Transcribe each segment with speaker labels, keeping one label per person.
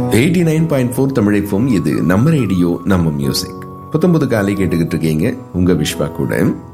Speaker 1: eighty nine point four தமிழைப்பும் இது நம்ம ரேடியோ நம்ம மியூசிக் புத்தம்புது காலை கேட்டுக்கிட்டு இருக்கீங்க உங்க விஸ்வா கூட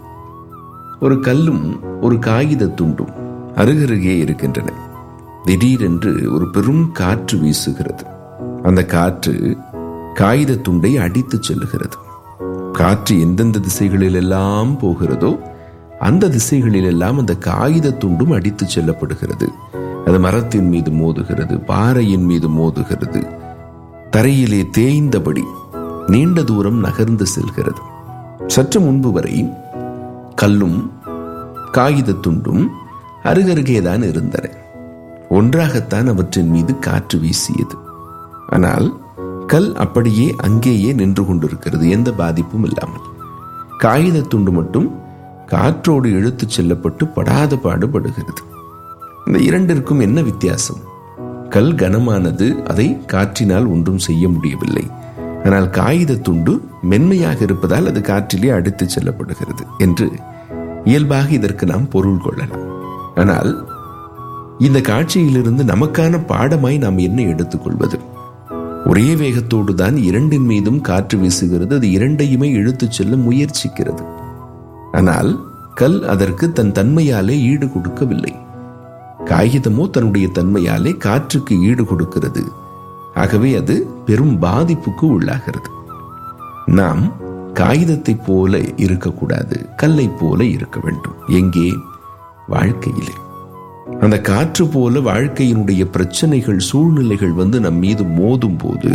Speaker 1: ஒரு கல்லும் ஒரு காகித துண்டும் அருகருகே இருக்கின்றன திடீரென்று ஒரு பெரும் காற்று வீசுகிறது அந்த காற்று காகித துண்டை அடித்துச் செல்லுகிறது காற்று எந்தெந்த திசைகளில் எல்லாம் போகிறதோ அந்த திசைகளில் எல்லாம் அந்த காகித துண்டும் அடித்துச் செல்லப்படுகிறது அது மரத்தின் மீது மோதுகிறது பாறையின் மீது மோதுகிறது தரையிலே தேய்ந்தபடி நீண்ட தூரம் நகர்ந்து செல்கிறது சற்று முன்பு வரை கல்லும் காகித துண்டும் அருகருகேதான் இருந்தன ஒன்றாகத்தான் அவற்றின் மீது காற்று வீசியது ஆனால் கல் அப்படியே அங்கேயே நின்று கொண்டிருக்கிறது எந்த பாதிப்பும் இல்லாமல் காகித துண்டு மட்டும் காற்றோடு இழுத்துச் செல்லப்பட்டு படாத பாடுபடுகிறது இந்த இரண்டிற்கும் என்ன வித்தியாசம் கல் கனமானது அதை காற்றினால் ஒன்றும் செய்ய முடியவில்லை ஆனால் காகித துண்டு மென்மையாக இருப்பதால் அது காற்றிலே அடித்துச் செல்லப்படுகிறது என்று இயல்பாக இதற்கு நாம் பொருள் கொள்ளலாம் ஆனால் இந்த காட்சியிலிருந்து நமக்கான பாடமாய் நாம் என்ன எடுத்துக்கொள்வது ஒரே வேகத்தோடு தான் இரண்டின் மீதும் காற்று வீசுகிறது அது இரண்டையுமே இழுத்துச் செல்ல முயற்சிக்கிறது ஆனால் கல் அதற்கு தன் தன்மையாலே ஈடு கொடுக்கவில்லை காகிதமோ தன்னுடைய தன்மையாலே காற்றுக்கு ஈடு கொடுக்கிறது ஆகவே அது பெரும் பாதிப்புக்கு உள்ளாகிறது நாம் காகிதத்தை போல இருக்கக்கூடாது கல்லை போல இருக்க வேண்டும் எங்கே வாழ்க்கையிலே அந்த காற்று போல வாழ்க்கையினுடைய பிரச்சனைகள் சூழ்நிலைகள் வந்து நம் மீது மோதும் போது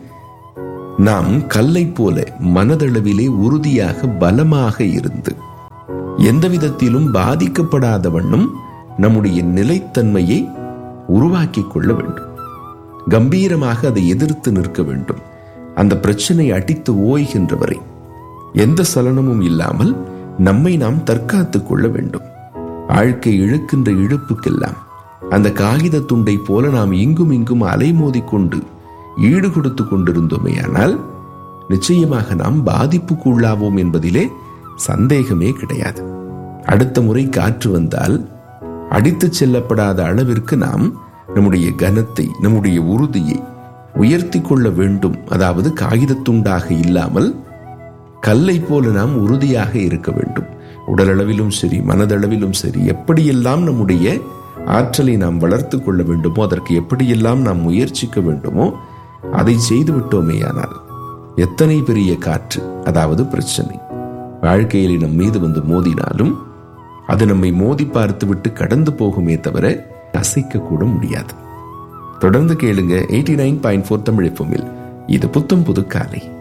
Speaker 1: நாம் கல்லை போல மனதளவிலே உறுதியாக பலமாக இருந்து எந்த விதத்திலும் பாதிக்கப்படாத வண்ணம் நம்முடைய நிலைத்தன்மையை உருவாக்கி கொள்ள வேண்டும் கம்பீரமாக அதை எதிர்த்து நிற்க வேண்டும் அந்த பிரச்சனை அடித்து ஓய்கின்ற வரை எந்த சலனமும் இல்லாமல் நம்மை நாம் தற்காத்துக் கொள்ள வேண்டும் வாழ்க்கை இழுக்கின்ற இழுப்புக்கெல்லாம் அந்த காகித துண்டை போல நாம் இங்கும் இங்கும் அலைமோதி கொண்டு ஈடு கொடுத்து கொண்டிருந்தோமேயானால் நிச்சயமாக நாம் பாதிப்புக்கு உள்ளாவோம் என்பதிலே சந்தேகமே கிடையாது அடுத்த முறை காற்று வந்தால் அடித்துச் செல்லப்படாத அளவிற்கு நாம் நம்முடைய கனத்தை நம்முடைய உறுதியை உயர்த்தி கொள்ள வேண்டும் அதாவது காகிதத்துண்டாக இல்லாமல் கல்லை போல நாம் உறுதியாக இருக்க வேண்டும் உடலளவிலும் சரி மனதளவிலும் சரி எப்படியெல்லாம் நம்முடைய ஆற்றலை நாம் வளர்த்து கொள்ள வேண்டுமோ அதற்கு எப்படியெல்லாம் நாம் முயற்சிக்க வேண்டுமோ அதை செய்து விட்டோமேயானால் எத்தனை பெரிய காற்று அதாவது பிரச்சனை வாழ்க்கையில் நம் மீது வந்து மோதினாலும் அது நம்மை மோதி பார்த்துவிட்டு கடந்து போகுமே தவிர அசைக்க கூட முடியாது தொடர்ந்து கேளுங்க eighty nine point four Tamil இது புத்தம் புது காலை